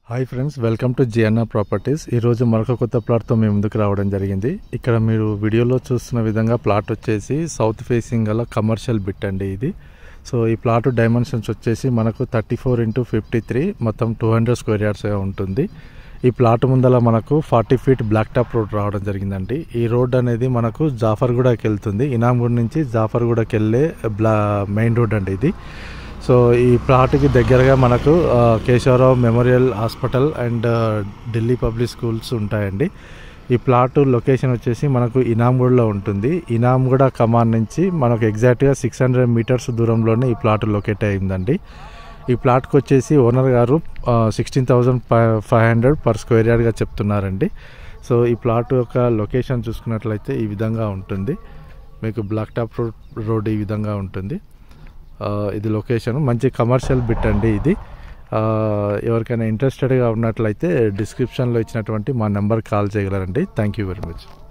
hi friends welcome to జియన్నా properties ఈరోజు మరొక కొత్త ప్లాట్తో మేము ముందుకు రావడం జరిగింది ఇక్కడ మీరు వీడియోలో చూస్తున్న విధంగా ప్లాట్ వచ్చేసి సౌత్ ఫేసింగ్ గల కమర్షియల్ బిట్ అండి ఇది సో ఈ ప్లాట్ డైమెన్షన్స్ వచ్చేసి మనకు thirty four into fifty three మొత్తం టూ హండ్రెడ్ స్క్వేర్ యార్డ్స్ ఉంటుంది ఈ ప్లాట్ ముందల మనకు forty feet black top road రావడం జరిగిందండి ఈ రోడ్ అనేది మనకు జాఫర్గూడకి వెళ్తుంది ఇనాంగూడ్ నుంచి జాఫర్గూడకి వెళ్ళే బ్లా మెయిన్ రోడ్ అండి ఇది సో ఈ ప్లాట్కి దగ్గరగా మనకు ఆ, కేశవరావు మెమోరియల్ హాస్పిటల్ అండ్ ఆ, ఢిల్లీ పబ్లిక్ స్కూల్స్ ఉంటాయండి ఈ ప్లాట్ లొకేషన్ వచ్చేసి మనకు ఇనాంగూడలో ఉంటుంది ఇనాంగూడ కమాన్ నుంచి మనకు ఎగ్జాక్ట్గా సిక్స్ హండ్రెడ్ మీటర్స్ దూరంలోనే ఈ ప్లాట్ లొకేట్ అయిందండి ఈ ప్లాట్కి వచ్చేసి ఓనర్ గారు sixteen thousand five hundred per square యార్డ్గా చెప్తున్నారండి సో ఈ ప్లాట్ యొక్క లొకేషన్ చూసుకున్నట్లయితే ఈ విధంగా ఉంటుంది మీకు బ్లాక్ టాప్ రోడ్ రోడ్ ఈ విధంగా ఉంటుంది ఆ, ఇది లొకేషన్ మంచి కమర్షియల్ బిట్ అండి ఇది ఆ, ఎవరికైనా ఇంట్రెస్టెడ్గా ఉన్నట్లయితే డిస్క్రిప్షన్లో ఇచ్చినటువంటి మా నెంబర్ కాల్ చేయగలరండి థ్యాంక్ యూ వెరీ మచ్